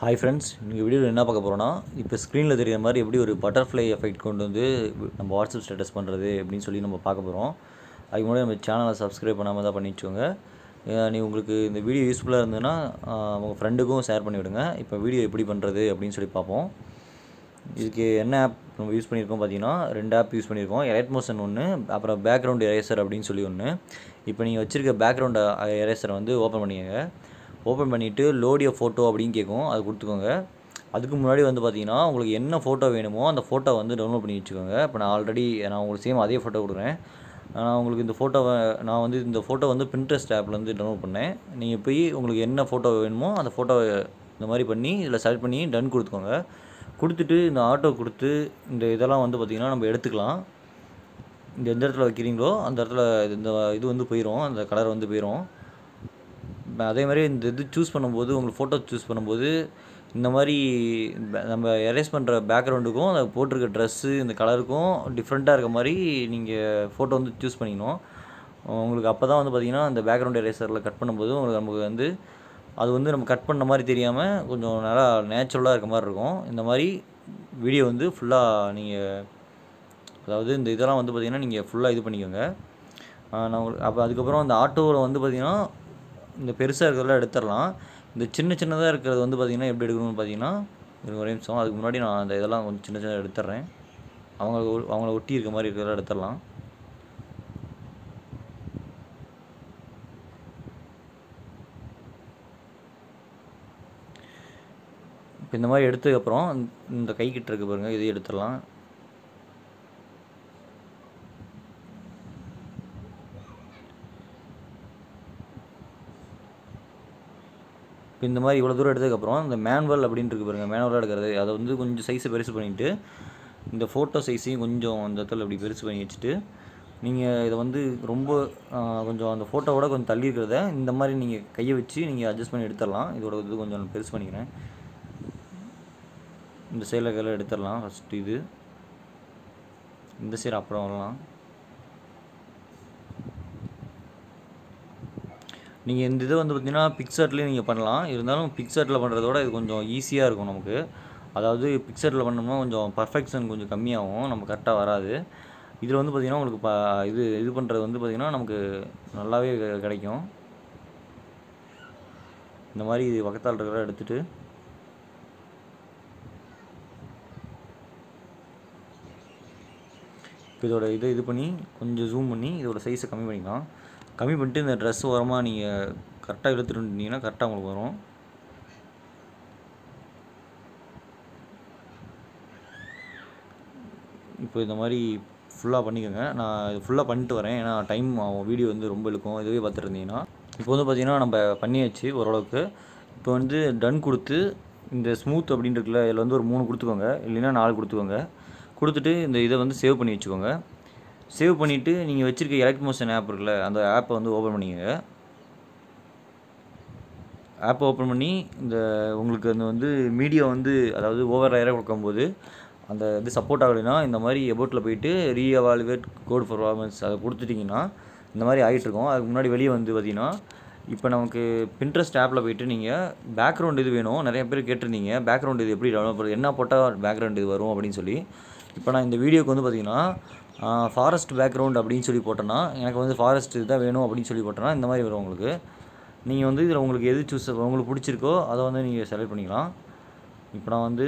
hi friends நீங்கள் வீடியோவில் என்ன பார்க்க போகிறோன்னா இப்போ ஸ்க்ரீனில் தெரியுற மாதிரி எப்படி ஒரு பட்டர்ஃப்ளை எஃபெக்ட் கொண்டு வந்து நம்ம வாட்ஸ்அப் ஸ்டேட்டஸ் பண்ணுறது அப்படின்னு சொல்லி நம்ம பார்க்க போகிறோம் அதுக்கு முன்னாடி நம்ம சேனலை சப்ஸ்கிரைப் பண்ணாமல் தான் பண்ணி வச்சுக்கோங்க அஹ் நீ உங்களுக்கு இந்த வீடியோ யூஸ்ஃபுல்லாக இருந்ததுன்னா அஹ் உங்கள் ஃப்ரெண்டுக்கும் ஷேர் பண்ணி விடுங்க இப்போ வீடியோ எப்படி பண்ணுறது அப்படின்னு சொல்லி பார்ப்போம் இதுக்கு என்ன ஆப் நம்ம யூஸ் பண்ணியிருக்கோம் பார்த்தீங்கன்னா ரெண்டு ஆப் யூஸ் பண்ணியிருக்கோம் எலைட் மோஷன் ஒன்று அப்புறம் பேக்ரவுண்ட் எரேசர் அப்படின்னு சொல்லி ஒன்று இப்போ நீங்கள் வச்சுருக்க பேக்ரவுண்ட் எரேசரை வந்து ஓப்பன் பண்ணிக்கோங்க ஓப்பன் பண்ணிவிட்டு லோடிய ஃபோட்டோ அப்படின்னு கேட்கும் அது கொடுத்துக்கோங்க அதுக்கு முன்னாடி வந்து பார்த்தீங்கன்னா உங்களுக்கு என்ன ஃபோட்டோ வேணுமோ அந்த ஃபோட்டோ வந்து டவுன்லோட் பண்ணி வச்சுக்கோங்க இப்போ நான் ஆல்ரெடி நான் உங்களுக்கு சேம் அதே ஃபோட்டோ கொடுக்குறேன் நான் உங்களுக்கு இந்த ஃபோட்டோவை நான் வந்து இந்த ஃபோட்டோ வந்து பின்ட்ரெஸ்ட் ஆப்லேருந்து டவுன்லோட் பண்ணேன் நீங்கள் போய் உங்களுக்கு என்ன ஃபோட்டோ வேணுமோ அந்த ஃபோட்டோவை இந்த மாதிரி பண்ணி இதில் செலக்ட் பண்ணி டன் கொடுத்துக்கோங்க கொடுத்துட்டு இந்த ஆட்டோ கொடுத்து இந்த இதெல்லாம் வந்து பார்த்திங்கன்னா நம்ம எடுத்துக்கலாம் இந்த எந்த இடத்துல வைக்கிறீங்களோ அந்த இடத்துல இந்த இது வந்து போயிடும் அந்த கலர் வந்து போயிடும் அதே மாதிரி இந்த இது சூஸ் பண்ணும்போது உங்களுக்கு ஃபோட்டோ சூஸ் பண்ணும்போது இந்த மாதிரி ப- நம்ம எரேஸ் பண்ணுற பேக்ரவுண்டுக்கும் அந்த போட்டிருக்க ட்ரெஸ்ஸு இந்த கலருக்கும் டிஃப்ரெண்ட்டாக இருக்க மாதிரி நீங்கள் ஃபோட்டோ வந்து சூஸ் பண்ணிக்கணும் உங்களுக்கு அப்போ தான் வந்து பார்த்திங்கன்னா அந்த பேக்ரவுண்ட் எரேசரில் கட் பண்ணும்போது உங்களுக்கு நமக்கு வந்து அது வந்து நம்ம கட் பண்ண மாதிரி தெரியாமல் கொஞ்சம் நல்லா நேச்சுரலாக இருக்க மாதிரி இருக்கும் இந்த மாதிரி வீடியோ வந்து ஃபுல்லாக நீங்கள் அதாவது இந்த இதெல்லாம் வந்து பார்த்திங்கன்னா நீங்கள் ஃபுல்லாக இது பண்ணிக்கோங்க ஆஹ் நான் உங்களுக்கு அப்போ அதுக்கப்புறம் அந்த ஆட்டோவில் வந்து பார்த்திங்கன்னா இந்த பெருசாக இருக்கிறதெல்லாம் எடுத்துடலாம் இந்த சின்ன சின்னதாக இருக்கிறது வந்து பார்த்திங்கன்னா எப்படி எடுக்கணும்னு பார்த்தீங்கன்னா இருங்க ஒரே நிமிஷம் அதுக்கு முன்னாடி நான் அந்த இதெல்லாம் கொஞ்சம் சின்ன சின்னதாக எடுத்துட்றேன் அவங்க ஒ- அவங்கள ஒட்டி இருக்க மாதிரி இருக்கிறதெல்லாம் எடுத்துடலாம் இப்போ இந்த மாதிரி எடுத்ததுக்கப்புறம் இந்த கை கிட்ட இருக்கு பாருங்கள் இதையும் எடுத்துடலாம் இப்போ இந்த மாதிரி இவ்வளோ தூரம் எடுத்ததுக்கப்புறம் இந்த மேனுவல் அப்படின்னு இருக்கு பாருங்க மேனுவலாக எடுக்கிறது அதை வந்து கொஞ்சம் சைஸை பெருசு பண்ணிவிட்டு இந்த ஃபோட்டோ சைஸையும் கொஞ்சம் அந்த இடத்துல இப்படி பெருசு பண்ணி வச்சுட்டு நீங்கள் இதை வந்து ரொம்ப ஆ, கொஞ்சம் அந்த ஃபோட்டோவோட கொஞ்சம் தள்ளி இருக்கிறத இந்த மாதிரி நீங்கள் கையை வச்சு நீங்கள் அட்ஜஸ்ட் பண்ணி எடுத்துடலாம் இதோட இது கொஞ்சம் பெருசு பண்ணிக்கிறேன் இந்த சைடில் கையில் எடுத்துடலாம் ஃபஸ்ட்டு இது இந்த சைடு அப்புறம் வரலாம் நீங்கள் இந்த இதை வந்து பார்த்தீங்கன்னா பிக்சர்ட்லேயும் நீங்கள் பண்ணலாம் இருந்தாலும் பிக்சர்ட்டில் பண்ணுறதோட இது கொஞ்சம் ஈஸியாக இருக்கும் நமக்கு அதாவது பிக்சர்ட்டில் பண்ணோம்னா கொஞ்சம் பர்ஃபெக்ஷன் கொஞ்சம் கம்மியாகும் நம்ம கரெக்டாக வராது இதில் வந்து பார்த்திங்கன்னா உங்களுக்கு ப இது இது பண்ணுறது வந்து பார்த்திங்கன்னா நமக்கு நல்லாவே கெ- கிடைக்கும் இந்த மாதிரி இது பக்கத்தால் இருக்கிற எடுத்துகிட்டு இப்போ இதோட இதை இது பண்ணி கொஞ்சம் ஜூம் பண்ணி இதோட சைஸை கம்மி பண்ணிக்கலாம் கம்மி பண்ணிட்டு இந்த ட்ரெஸ் ஓரமாக நீங்கள் கரெக்டாக இழுத்துட்டு வந்துட்டீங்கன்னா கரெக்டாக உங்களுக்கு வரும் இப்போ இந்த மாதிரி ஃபுல்லாக பண்ணிக்கோங்க நான் இது ஃபுல்லாக பண்ணிட்டு வரேன் ஏன்னா டைம் ஆகும் வீடியோ வந்து ரொம்ப இழுக்கும் இதுவே பார்த்துட்டு இருந்தீங்கன்னா இப்போ வந்து பார்த்திங்கன்னா நம்ம பண்ணியாச்சு ஓரளவுக்கு இப்போ வந்து டன் கொடுத்து இந்த ஸ்மூத் அப்படின்னு இருக்குல்ல இதில் வந்து ஒரு மூணு கொடுத்துக்கோங்க இல்லைன்னா நாலு கொடுத்துக்கோங்க கொடுத்துட்டு இந்த இதை வந்து சேவ் பண்ணி வச்சுக்கோங்க சேவ் பண்ணிவிட்டு நீங்கள் வச்சுருக்க எலக்ட் மோஷன் ஆப் இருக்குல்ல அந்த ஆப்பை வந்து ஓப்பன் பண்ணிக்கோங்க ஆப்பை ஓப்பன் பண்ணி இந்த உங்களுக்கு அந்த வந்து மீடியா வந்து அதாவது ஓவர் லேயராக கொடுக்கும்போது அந்த இது சப்போர்ட் ஆகலைன்னா இந்த மாதிரி எபோட்டில் போயிட்டு ரீஎவாலுவேட் கோட் பர்ஃபார்மன்ஸ் அதை கொடுத்துட்டிங்கன்னா இந்த மாதிரி ஆகிட்டு இருக்கும் அதுக்கு முன்னாடி வெளியே வந்து பார்த்தீங்கன்னா இப்போ நமக்கு பின்ட்ரெஸ்ட் ஆப்பில் போயிட்டு நீங்கள் பேக்ரவுண்ட் இது வேணும் நிறைய பேர் கேட்டிருந்தீங்க பேக்ரவுண்ட் இது எப்படி டெவலப் பண்ணுறது என்ன போட்டால் பேக்ரவுண்ட் இது வரும் அப்படின்னு சொல்லி இப்போ நான் இந்த வீடியோக்கு வந்து பார்த்தீங்கன்னா ஃபாரஸ்ட் பேக்ரவுண்ட் அப்படின்னு சொல்லி போட்டேன்னா எனக்கு வந்து ஃபாரஸ்ட் இதுதான் வேணும் அப்படின்னு சொல்லி போட்டேன்னா இந்த மாதிரி வரும் உங்களுக்கு நீங்கள் வந்து இதில் உங்களுக்கு எது சூஸ் உங்களுக்கு பிடிச்சிருக்கோ அதை வந்து நீங்கள் செலக்ட் பண்ணிக்கலாம் இப்போ நான் வந்து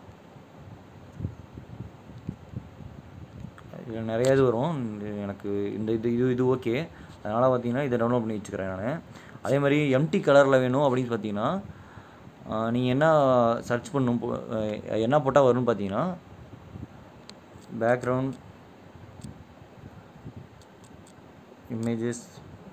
இதில் நிறைய இது வரும் இது எனக்கு இந்த இது இது இது ஓகே அதனால் பார்த்தீங்கன்னா இதை டவுன்லோட் பண்ணி வச்சுக்கிறேன் நான் அதே மாதிரி எம்டி கலரில் வேணும் அப்படின்னு பார்த்தீங்கன்னா நீங்கள் என்ன சர்ச் பண்ணும் போ- அஹ் என்ன போட்டால் வரும்னு பார்த்தீங்கன்னா பேக்ரவுண்ட் இமேஜஸ்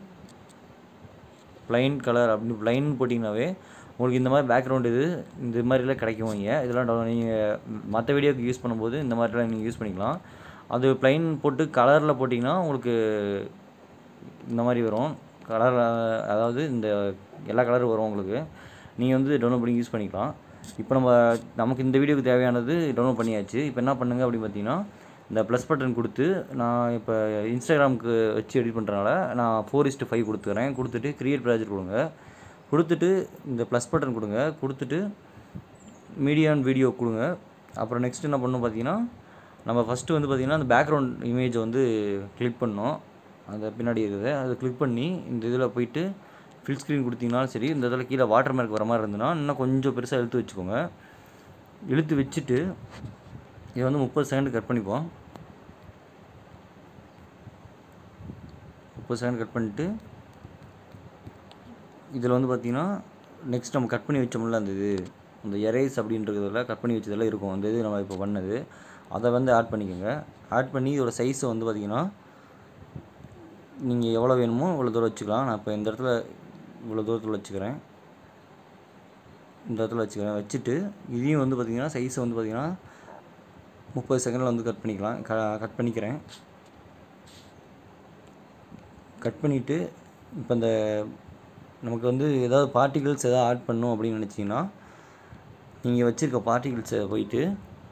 plain கலர் அப்படி plain போட்டிங்கனாவே உங்களுக்கு இந்த மாதிரி பேக்ரவுண்ட் இது இந்த மாதிரிலாம் கிடைக்கும் இங்கே இதெல்லாம் டவுன் நீங்கள் மற்ற வீடியோக்கு யூஸ் பண்ணும்போது இந்த மாதிரிலாம் நீங்கள் யூஸ் பண்ணிக்கலாம் அது plain போட்டு கலரில் போட்டிங்கன்னா உங்களுக்கு இந்த மாதிரி வரும் கலர் அதாவது இந்த எல்லா கலரும் வரும் உங்களுக்கு நீங்கள் வந்து டவுன்லோட் பண்ணி யூஸ் பண்ணிக்கலாம் இப்போ நம்ம நமக்கு இந்த வீடியோக்கு தேவையானது டவுன்லோட் பண்ணியாச்சு இப்போ என்ன பண்ணுங்க அப்படின்னு பார்த்தீங்கன்னா இந்த ப்ளஸ் பட்டன் கொடுத்து நான் இப்போ இன்ஸ்டாகிராமுக்கு வச்சு எடிட் பண்ணுறனால நான் ஃபோர் இஸ்ட்டு ஃபைவ் கொடுத்துக்கிறேன் கொடுத்துட்டு க்ரியேட் ப்ராஜெக்ட் கொடுங்க கொடுத்துட்டு இந்த ப்ளஸ் பட்டன் கொடுங்க கொடுத்துட்டு மீடியா அண்ட் வீடியோ கொடுங்க அப்புறம் நெக்ஸ்ட் என்ன பண்ணணும் பார்த்தீங்கன்னா நம்ம ஃபஸ்ட்டு வந்து பார்த்திங்கன்னா அந்த பேக்ரவுண்ட் இமேஜை வந்து கிளிக் பண்ணோம் அந்த பின்னாடி இருக்குது அதை கிளிக் பண்ணி இந்த இதில் போயிட்டு ஃபில் ஸ்க்ரீன் கொடுத்தீங்கனாலும் சரி இந்த இதில் கீழே வாட்டர் மார்க் வர மாதிரி இருந்ததுன்னா இன்னும் கொஞ்சம் பெருசாக இழுத்து வச்சுக்கோங்க இழுத்து வச்சுட்டு இதை வந்து முப்பது செகண்ட் கட் பண்ணிப்போம் முப்பது செகண்ட் கட் பண்ணிட்டு இதில் வந்து பார்த்தீங்கன்னா நெக்ஸ்ட் நம்ம கட் பண்ணி வச்சோம்ல அந்த இது அந்த எரேஸ் அப்படின்றதுல கட் பண்ணி வச்சதெல்லாம் இருக்கும் அந்த இது நம்ம இப்போ பண்ணது அதை வந்து ஆட் பண்ணிக்கோங்க ஆட் பண்ணி இதோட சைஸை வந்து பார்த்திங்கன்னா நீங்கள் எவ்வளோ வேணுமோ இவ்வளோ தூரம் வச்சுக்கலாம் நான் இப்போ இந்த இடத்துல இவ்வளோ தூரத்தில் வச்சுக்கிறேன் இந்த இடத்துல வச்சுக்கிறேன் வச்சுட்டு இதையும் வந்து பார்த்திங்கன்னா சைஸை வந்து பார்த்திங்கன்னா முப்பது செகண்டில் வந்து கட் பண்ணிக்கலாம் க கட் பண்ணிக்கிறேன் கட் பண்ணிவிட்டு இப்போ இந்த நமக்கு வந்து ஏதாவது பார்ட்டிகிள்ஸ் எதாவது ஆட் பண்ணும் அப்படின்னு நினச்சிங்கன்னா நீங்கள் வச்சுருக்க பார்ட்டிகிள்ஸை போயிட்டு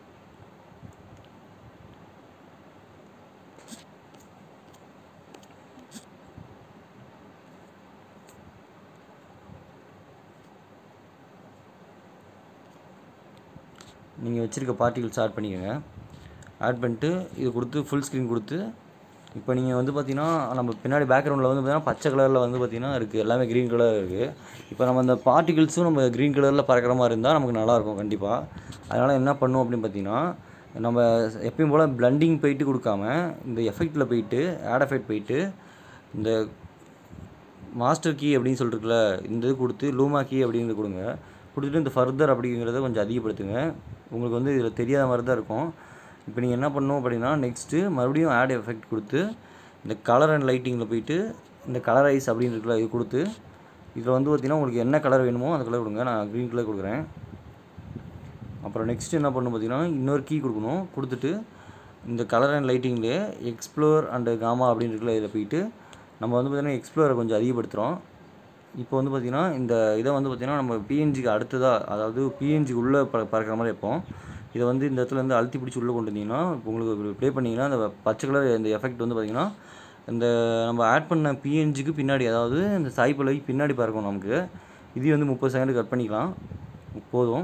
நீங்கள் வச்சுருக்க பார்ட்டிகிள்ஸ் ஆட் பண்ணிக்கோங்க ஆட் பண்ணிட்டு இது கொடுத்து ஃபுல் ஸ்க்ரீன் கொடுத்து இப்போ நீங்கள் வந்து பார்த்தீங்கன்னா நம்ம பின்னாடி பேக்ரவுண்டில் வந்து பார்த்தீங்கன்னா பச்சை கலரில் வந்து பார்த்தீங்கன்னா இருக்குது எல்லாமே க்ரீன் கலர் இருக்குது இப்போ நம்ம அந்த பார்ட்டிகிள்ஸும் நம்ம க்ரீன் கலரில் பறக்கிற மாதிரி இருந்தால் நமக்கு நல்லாயிருக்கும் கண்டிப்பாக அதனால் என்ன பண்ணும் அப்படின்னு பார்த்தீங்கன்னா நம்ம எப்பயும் போல் பிளண்டிங் போயிட்டு கொடுக்காம இந்த எஃபெக்டில் போயிட்டு ஆட் எஃபெக்ட் போயிட்டு இந்த மாஸ்டர் கீ அப்படின்னு சொல்லிட்டுருக்குல இந்த இது கொடுத்து லூமா கீ அப்படிங்கிறது கொடுங்க கொடுத்துட்டு இந்த ஃபர்தர் அப்படிங்கிறத கொஞ்சம் அதிகப்படுத்துங்க உங்களுக்கு வந்து இதில் தெரியாத மாதிரி தான் இருக்கும் இப்போ நீங்கள் என்ன பண்ணணும் அப்படின்னா நெக்ஸ்ட்டு மறுபடியும் ஆட் எஃபெக்ட் கொடுத்து இந்த கலர் அண்ட் லைட்டிங்கில் போயிட்டு இந்த கலரைஸ் அப்படின்னு இருக்குல்ல இது கொடுத்து இதில் வந்து பார்த்திங்கன்னா உங்களுக்கு என்ன கலர் வேணுமோ அந்த கலர் கொடுங்க நான் க்ரீன் கலர் கொடுக்குறேன் அப்புறம் நெக்ஸ்ட் என்ன பண்ணணும் பார்த்தீங்கன்னா இன்னொரு கீ கொடுக்கணும் கொடுத்துட்டு இந்த கலர் அண்ட் லைட்டிங்லேயே எக்ஸ்ப்ளோர் அண்டு காமா அப்படின்னு இருக்குல்ல இதில் போயிட்டு நம்ம வந்து பார்த்திங்கன்னா எக்ஸ்ப்ளோரை கொஞ்சம் அதிகப்படுத்துகிறோம் இப்போ வந்து பார்த்திங்கன்னா இந்த இதை வந்து பார்த்திங்கன்னா நம்ம பிஎன்ஜிக்கு அடுத்ததாக அதாவது பிஎன்ஜிக்கு உள்ளே ப பறக்கிற மாதிரி வைப்போம் இதை வந்து இந்த இடத்துல இருந்து அழுத்தி பிடிச்சி உள்ளே கொண்டு வந்தீங்கன்னா இப்போ உங்களுக்கு ப்ளே பண்ணிங்கன்னா அந்த பச்சை கலர் இந்த எஃபெக்ட் வந்து பார்த்திங்கன்னா இந்த நம்ம ஆட் பண்ண பிஎன்ஜிக்கு பின்னாடி அதாவது இந்த சாய்ப்பலகைக்கு பின்னாடி பறக்கும் நமக்கு இது வந்து முப்பது செகண்ட் கட் பண்ணிக்கலாம் போதும்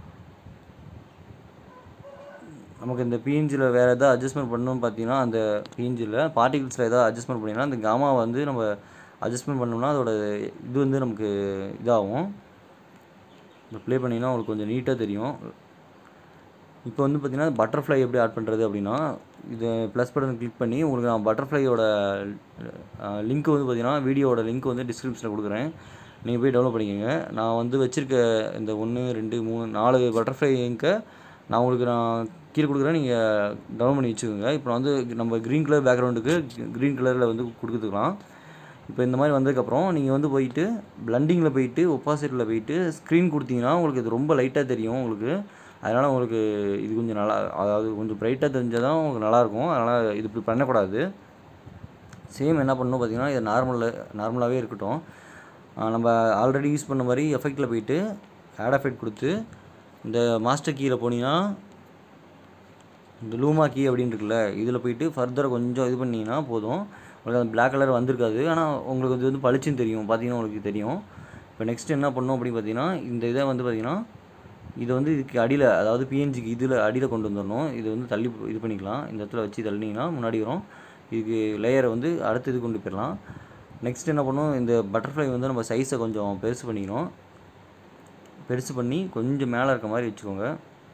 நமக்கு இந்த பிஎன்ஜியில் வேறு எதாவது அட்ஜஸ்ட்மெண்ட் பண்ணணும்னு பார்த்தீங்கன்னா அந்த பிஎன்ஜியில் பார்ட்டிகிள்ஸில் எதாவது அட்ஜஸ்ட்மெண்ட் பண்ணிங்கன்னா அந்த காமா வந்து நம்ம அட்ஜஸ்ட்மெண்ட் பண்ணோம்னா அதோட இது வந்து நமக்கு இதாகும் இப்போ ப்ளே பண்ணிங்கன்னா உங்களுக்கு கொஞ்சம் நீட்டாக தெரியும் இப்போ வந்து பார்த்திங்கன்னா பட்டர்ஃப்ளை எப்படி ஆட் பண்ணுறது அப்படின்னா இது ப்ளஸ் பட்டன் கிளிக் பண்ணி உங்களுக்கு நான் பட்டர்ஃப்ளையோட லிங்க் வந்து பார்த்திங்கன்னா வீடியோவோட லிங்க் வந்து டிஸ்கிரிப்ஷனில் கொடுக்குறேன் நீங்கள் போய் டவுன்லோட் பண்ணிக்கோங்க நான் வந்து வச்சுருக்க இந்த ஒன்று ரெண்டு மூணு நாலு பட்டர்ஃப்ளை லிங்க்கை நான் உங்களுக்கு நான் கீழே கொடுக்குறேன் நீங்கள் டவுன்லோட் பண்ணி வச்சுக்கோங்க இப்போ வந்து நம்ம க்ரீன் கலர் பேக்ரவுண்டுக்கு க்ரீன் கலரில் வந்து கொடுத்துக்கலாம் இப்போ இந்த மாதிரி வந்ததுக்கப்புறம் நீங்கள் வந்து போயிட்டு பிளண்டிங்கில் போயிட்டு ஒப்பாசிட்டியில் போயிட்டு ஸ்க்ரீன் கொடுத்தீங்கன்னா உங்களுக்கு இது ரொம்ப லைட்டாக தெரியும் உங்களுக்கு அதனால் உங்களுக்கு இது கொஞ்சம் நல்லா அதாவது கொஞ்சம் ப்ரைட்டாக தெரிஞ்சால் தான் உங்களுக்கு நல்லாயிருக்கும் அதனால் இது இப்படி பண்ணக்கூடாது சேம் என்ன பண்ணணும் பார்த்தீங்கன்னா இது நார்மலில் நார்மலாகவே இருக்கட்டும் நம்ம ஆல்ரெடி யூஸ் பண்ண மாதிரி எஃபெக்டில் போயிட்டு ஆட் எஃபெக்ட் கொடுத்து இந்த மாஸ்டர் கீயில் போனீங்கன்னா இந்த லூமா கீ அப்படின்னு இருக்குல்ல இதில் போயிட்டு ஃபர்தராக கொஞ்சம் இது பண்ணிங்கன்னா போதும் உங்களுக்கு அந்த பிளாக் கலர் வந்திருக்காது ஆனால் உங்களுக்கு இது வந்து பளிச்சுன்னு தெரியும் பார்த்தீங்கன்னா உங்களுக்கு தெரியும் இப்போ நெக்ஸ்ட் என்ன பண்ணணும் அப்படின்னு பார்த்தீங்கன்னா இந்த இதை வந்து பார்த்தீங்கன்னா இதை வந்து இதுக்கு அடியில் அதாவது பிஎன்ஜிக்கு இதில் அடியில் கொண்டு வந்துடணும் இது வந்து தள்ளி இது பண்ணிக்கலாம் இந்த இடத்துல வச்சு தள்ளினீங்கன்னா முன்னாடி வரும் இதுக்கு லேயரை வந்து அடுத்து இது கொண்டு போயிடலாம் நெக்ஸ்ட் என்ன பண்ணும் இந்த பட்டர்ஃப்ளை வந்து நம்ம சைஸை கொஞ்சம் பெருசு பண்ணிக்கணும் பெருசு பண்ணி கொஞ்சம் மேலே இருக்க மாதிரி வச்சுக்கோங்க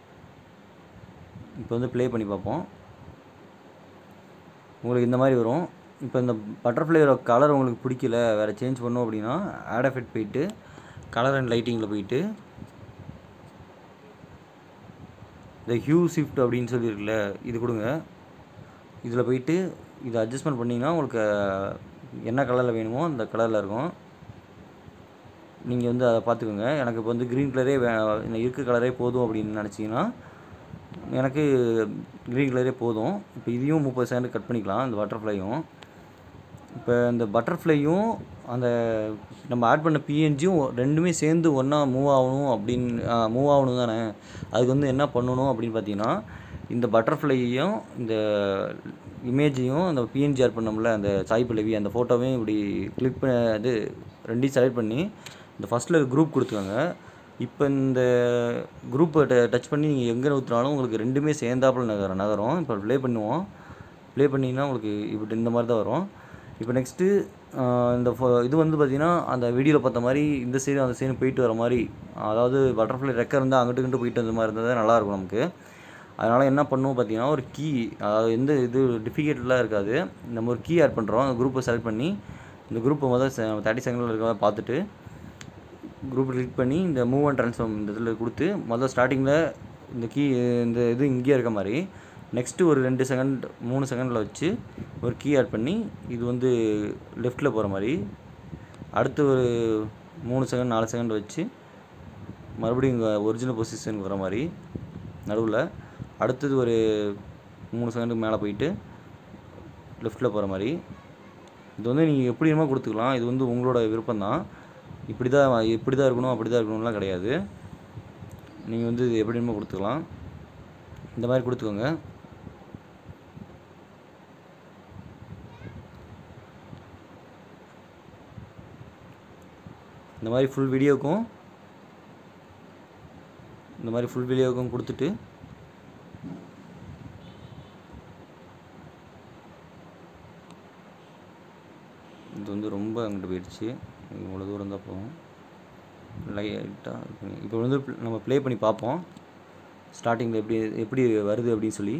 இப்போ வந்து ப்ளே பண்ணி பார்ப்போம் உங்களுக்கு இந்த மாதிரி வரும் இப்போ இந்த பட்டர்ஃப்ளையோட கலர் உங்களுக்கு பிடிக்கல வேறு சேஞ்ச் பண்ணோம் அப்படின்னா ஆட் எஃபெக்ட் போயிட்டு கலர் அண்ட் லைட்டிங்கில் போயிட்டு இந்த ஹியூ ஷிஃப்ட் அப்படின்னு சொல்லியிருக்குல்ல இது கொடுங்க இதில் போயிட்டு இதை அட்ஜஸ்ட்மெண்ட் பண்ணிங்கன்னா உங்களுக்கு என்ன கலரில் வேணுமோ அந்த கலரில் இருக்கும் நீங்கள் வந்து அதை பார்த்துக்கோங்க எனக்கு இப்போ வந்து க்ரீன் கலரே வே இருக்க கலரே போதும் அப்படின்னு நினச்சிங்கன்னா எனக்கு க்ரீன் கலரே போதும் இப்போ இதையும் முப்பது செகண்ட் கட் பண்ணிக்கலாம் இந்த பட்டர்ஃப்ளையும் இப்போ இந்த பட்டர்ஃப்ளையும் அந்த நம்ம ஆட் பண்ண பிஎன்ஜியும் ரெண்டுமே சேர்ந்து ஒன்றா மூவ் ஆகணும் அப்படின்னு மூவ் ஆகணும் தானே அதுக்கு வந்து என்ன பண்ணணும் அப்படின்னு பார்த்தீங்கன்னா இந்த பட்டர்ஃப்ளையையும் இந்த இமேஜையும் அந்த பிஎன்ஜி ஆட் பண்ணோம்ல அந்த சாய் பல்லவி அந்த ஃபோட்டோவையும் இப்படி கிளிக் பண்ண இது ரெண்டையும் செலக்ட் பண்ணி இந்த ஃபஸ்ட்டில் குரூப் கொடுத்துக்கோங்க இப்போ இந்த குரூப்பை ட டச் பண்ணி நீங்கள் எங்கே ஊற்றினாலும் உங்களுக்கு ரெண்டுமே சேர்ந்தாப்புல நகரம் நகரும் இப்போ ப்ளே பண்ணுவோம் ப்ளே பண்ணிங்கன்னா உங்களுக்கு இப்படி இந்த மாதிரி தான் வரும் இப்போ நெக்ஸ்ட்டு இந்த ஃபோ இது வந்து பார்த்திங்கன்னா அந்த வீடியோவில் பார்த்த மாதிரி இந்த சைடு அந்த சைடு போயிட்டு வர மாதிரி அதாவது பட்டர்ஃப்ளை ரெக்கை இருந்தால் அங்கிட்டு இங்கிட்டு போயிட்டு வந்த மாதிரி இருந்தால் தான் நல்லாயிருக்கும் நமக்கு அதனால் என்ன பண்ணுவோம் பார்த்தீங்கன்னா ஒரு கீ அதாவது எந்த இது டிஃபிகல்ட்லாம் இருக்காது நம்ம ஒரு கீ ஆட் பண்ணுறோம் அந்த குரூப்பை செலக்ட் பண்ணி இந்த குரூப்பை முதல் தேர்ட்டி செகண்டில் இருக்கிறத பார்த்துட்டு குரூப் கிளிக் பண்ணி இந்த மூவ் அண்ட் ட்ரான்ஸ்ஃபார்ம் இந்த இதில் கொடுத்து முதல்ல ஸ்டார்டிங்கில் இந்த கீ இந்த இது இங்கேயே இருக்க மாதிரி நெக்ஸ்ட்டு ஒரு ரெண்டு செகண்ட் மூணு செகண்டில் வச்சு ஒரு கீ ஆட் பண்ணி இது வந்து லெஃப்ட்டில் போகிற மாதிரி அடுத்து ஒரு மூணு செகண்ட் நாலு செகண்ட் வச்சு மறுபடியும் இங்கே ஒரிஜினல் பொசிஷனுக்கு வர மாதிரி நடுவில் அடுத்தது ஒரு மூணு செகண்டுக்கு மேலே போயிட்டு லெஃப்ட்டில் போகிற மாதிரி இது வந்து நீங்கள் எப்படி வேணுமோ கொடுத்துக்கலாம் இது வந்து உங்களோட விருப்பம் தான் இப்படி தான் இப்படி தான் இருக்கணும் அப்படி தான் இருக்கணும்லாம் கிடையாது நீங்கள் வந்து இது எப்படி வேணுமோ கொடுத்துக்கலாம் இந்த மாதிரி கொடுத்துக்கோங்க இந்த மாதிரி ஃபுல் வீடியோக்கும் இந்த மாதிரி ஃபுல் வீடியோவுக்கும் கொடுத்துட்டு இது வந்து ரொம்ப அங்கிட்டு போயிடுச்சு இவ்வளோ தூரம் தான் போகும் லைட்டாக இப்போ வந்து நம்ம ப்ளே பண்ணி பார்ப்போம் ஸ்டார்டிங்கில் எப்படி எப்படி வருது அப்படின்னு சொல்லி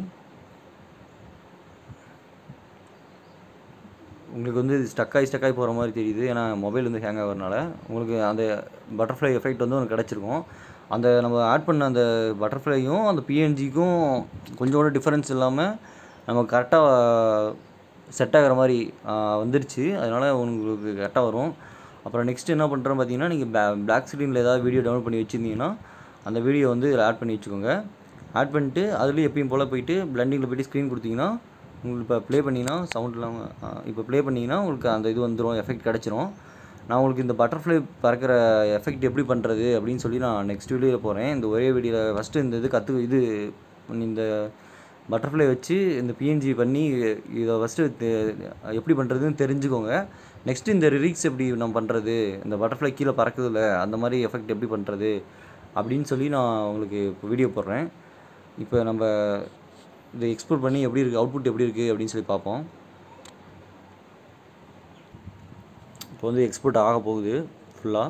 உங்களுக்கு வந்து ஸ்டக்காகி ஸ்டக்காகி போகிற மாதிரி தெரியுது ஏன்னா மொபைல் வந்து ஹேங் ஆகிறதுனால உங்களுக்கு அந்த பட்டர்ஃப்ளை எஃபெக்ட் வந்து உங்களுக்கு கிடச்சிருக்கும் அந்த நம்ம ஆட் பண்ண அந்த பட்டர்ஃப்ளையும் அந்த பிஎன்ஜிக்கும் கொஞ்சோட டிஃப்ரென்ஸ் இல்லாமல் நம்ம கரெக்டாக செட் ஆகிற மாதிரி வந்துருச்சு அதனால் உங்களுக்கு கரெக்டாக வரும் அப்புறம் நெக்ஸ்ட் என்ன பண்ணுறோம் பார்த்தீங்கன்னா நீங்கள் பே பிளாக் ஸ்க்ரீனில் ஏதாவது வீடியோ டவுன்லோட் பண்ணி வச்சுருந்தீங்கன்னா அந்த வீடியோ வந்து இதில் ஆட் பண்ணி வச்சுக்கோங்க ஆட் பண்ணிட்டு அதுலேயும் எப்பயும் போல் போயிட்டு பிளண்டிங்கில் போயிட்டு ஸ்க்ரீன் கொடுத்தீங்கன்னா உங்களுக்கு இப்போ ப்ளே பண்ணிங்கன்னா சவுண்ட் இல்லாமல் இப்போ ப்ளே பண்ணிங்கன்னா உங்களுக்கு அந்த இது வந்துடும் எஃபெக்ட் கிடச்சிரும் நான் உங்களுக்கு இந்த பட்டர்ஃப்ளை பறக்கிற எஃபெக்ட் எப்படி பண்ணுறது அப்படின்னு சொல்லி நான் நெக்ஸ்ட் வீடியோவில் போகிறேன் இந்த ஒரே வீடியோவில் ஃபஸ்ட்டு இந்த இது கற்று இது இந்த பட்டர்ஃப்ளை வச்சு இந்த பிஎன்ஜி பண்ணி இதை ஃபஸ்ட்டு எப்படி பண்ணுறதுன்னு தெரிஞ்சுக்கோங்க நெக்ஸ்ட்டு இந்த ரிரிக்ஸ் எப்படி நம்ம பண்ணுறது இந்த பட்டர்ஃப்ளை கீழே பறக்குதுல்ல அந்த மாதிரி எஃபெக்ட் எப்படி பண்ணுறது அப்படின்னு சொல்லி நான் உங்களுக்கு இப்போ வீடியோ போடுறேன் இப்போ நம்ம இதை எக்ஸ்போர்ட் பண்ணி எப்படி இருக்குது அவுட்புட் எப்படி இருக்குது அப்படின்னு சொல்லி பார்ப்போம் இப்போ வந்து எக்ஸ்போர்ட் ஆக போகுது ஃபுல்லாக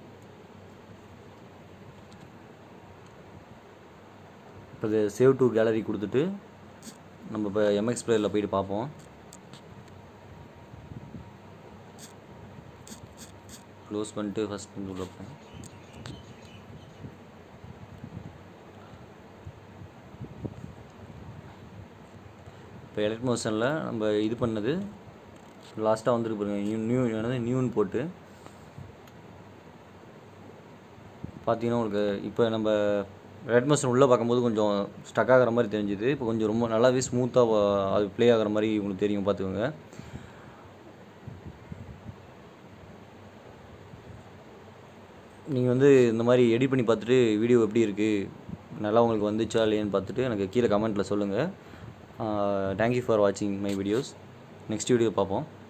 இப்போ இது சேவ் டு கேலரி கொடுத்துட்டு நம்ம இப்போ எம்எக்ஸ் பிளேயரில் போயிட்டு பார்ப்போம் க்ளோஸ் பண்ணிட்டு ஃபஸ்ட் வந்து உள்ள போவோம் இப்போ எலக்ட் மோஷனில் நம்ம இது பண்ணது லாஸ்ட்டாக வந்துருக்கு பாருங்க நியூ நியூ என்னது நியூன்னு போட்டு பார்த்தீங்கன்னா உங்களுக்கு இப்போ நம்ம ரெட் மோஷன் உள்ளே பார்க்கும்போது கொஞ்சம் ஸ்டக் ஆகிற மாதிரி தெரிஞ்சுது இப்போ கொஞ்சம் ரொம்ப நல்லாவே ஸ்மூத்தாக அது ப்ளே ஆகிற மாதிரி உங்களுக்கு தெரியும் பார்த்துக்கோங்க நீங்கள் வந்து இந்த மாதிரி எடிட் பண்ணி பார்த்துட்டு வீடியோ எப்படி இருக்குது நல்லா உங்களுக்கு வந்துச்சா இல்லையான்னு பார்த்துட்டு எனக்கு கீழே கமெண்ட்டில் சொல்லுங்கள் தேங்க்யூ ஃபார் வாட்சிங் மை வீடியோஸ் நெக்ஸ்ட் வீடியோ பார்ப்போம்